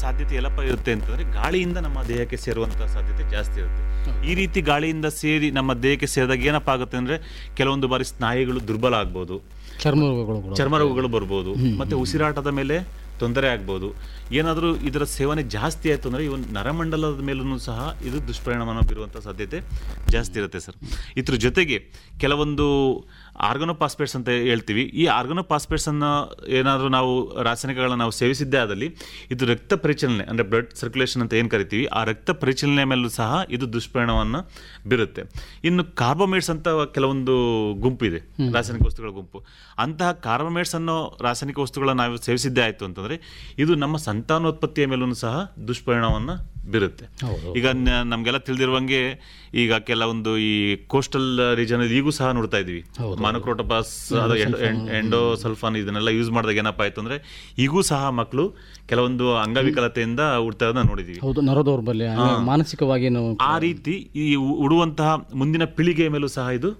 ಸಾಧ್ಯತೆ ಎಲ್ಲಪ್ಪ ಇರುತ್ತೆ ಅಂತಂದ್ರೆ ಗಾಳಿಯಿಂದ ನಮ್ಮ ದೇಹಕ್ಕೆ ಸೇರುವಂತ ಸಾಧ್ಯತೆ ಜಾಸ್ತಿ ಇರುತ್ತೆ ಈ ರೀತಿ ಗಾಳಿಯಿಂದ ಸೇರಿ ನಮ್ಮ ದೇಹಕ್ಕೆ ಸೇರಿದಾಗ ಏನಪ್ಪ ಆಗುತ್ತೆ ಅಂದ್ರೆ ಕೆಲವೊಂದು ಬಾರಿ ಸ್ನಾಯುಗಳು ದುರ್ಬಲ ಆಗ್ಬೋದು ಚರ್ಮ ರೋಗಗಳು ಕೂಡ ಚರ್ಮ ರೋಗಗಳು ಬರ್ಬೋದು ಮತ್ತೆ ಉಸಿರಾಟದ ಮೇಲೆ ತೊಂದರೆ ಆಗ್ಬೋದು ಏನಾದರೂ ಇದರ ಸೇವನೆ ಜಾಸ್ತಿ ಆಯಿತು ಅಂದರೆ ಇವನ್ ನರಮಂಡಲದ ಮೇಲೂ ಸಹ ಇದು ದುಷ್ಪರಿಣಾಮ ಬೀರುವಂಥ ಸಾಧ್ಯತೆ ಜಾಸ್ತಿ ಇರುತ್ತೆ ಸರ್ ಇದ್ರ ಜೊತೆಗೆ ಕೆಲವೊಂದು ಆರ್ಗನೋಪಾಸ್ಪೇಟ್ಸ್ ಅಂತ ಹೇಳ್ತೀವಿ ಈ ಆರ್ಗನೋಪಾಸ್ಪೇಟ್ಸ್ ಅನ್ನು ಏನಾದರೂ ನಾವು ರಾಸಾಯನಿಕಗಳನ್ನ ನಾವು ಸೇವಿಸಿದ್ದೇ ಆದಲ್ಲಿ ಇದು ರಕ್ತ ಪರಿಚಲನೆ ಅಂದರೆ ಬ್ಲಡ್ ಸರ್ಕ್ಯುಲೇಷನ್ ಅಂತ ಏನು ಕರಿತೀವಿ ಆ ರಕ್ತ ಪರಿಚಲನೆ ಮೇಲೂ ಸಹ ಇದು ದುಷ್ಪರಿಣಾಮವನ್ನು ಬೀರುತ್ತೆ ಇನ್ನು ಕಾರ್ಬೋಮೇಟ್ಸ್ ಅಂತ ಕೆಲವೊಂದು ಗುಂಪು ಇದೆ ರಾಸಾಯನಿಕ ವಸ್ತುಗಳ ಗುಂಪು ಅಂತಹ ಕಾರ್ಬೋಮೇಟ್ಸ್ ಅನ್ನೋ ರಾಸಾಯನಿಕ ವಸ್ತುಗಳನ್ನ ನಾವು ಸೇವಿಸಿದ್ದೇ ಆಯಿತು ಅಂತಂದರೆ ಇದು ನಮ್ಮ ಸಂತಾನೋತ್ಪತ್ತಿಯ ಮೇಲೂ ಸಹ ದುಷ್ಪರಿಣಾಮವನ್ನು ಬೀರುತ್ತೆ ಹೌದು. ಈಗ ನ- ನಮ್ಗೆಲ್ಲ ತಿಳಿದಿರುವಂಗೆ ಈಗ ಕೆಲವೊಂದು ಈ ಕೋಸ್ಟಲ್ ರೀಜನ್ ಈಗೂ ಸಹ ನೋಡ್ತಾ ಇದೀವಿ ಹೌದು. ಮಾನಕ್ರೋಟಪಾಸ್ ಅದು ಎಂಡೋ ಸಲ್ಫಾನ್ ಇದನ್ನೆಲ್ಲ ಯೂಸ್ ಮಾಡಿದಾಗ ಏನಪ್ಪ ಆಯ್ತು ಅಂದ್ರೆ ಈಗೂ ಸಹ ಮಕ್ಕಳು ಕೆಲವೊಂದು ಅಂಗವಿಕಲತೆಯಿಂದ ಹುಡ್ತಾ ಇರೋದನ್ನ ನೋಡಿದೀವಿ ಹೌದು ನರದೌರ್ಬಲ್ಯ ಮಾನಸಿಕವಾಗಿ ನಾವು ಆ ರೀತಿ ಈ ಉ- ಉಡುವಂತಹ ಮುಂದಿನ ಪೀಳಿಗೆಯ ಮೇಲೂ ಸಹ ಇದು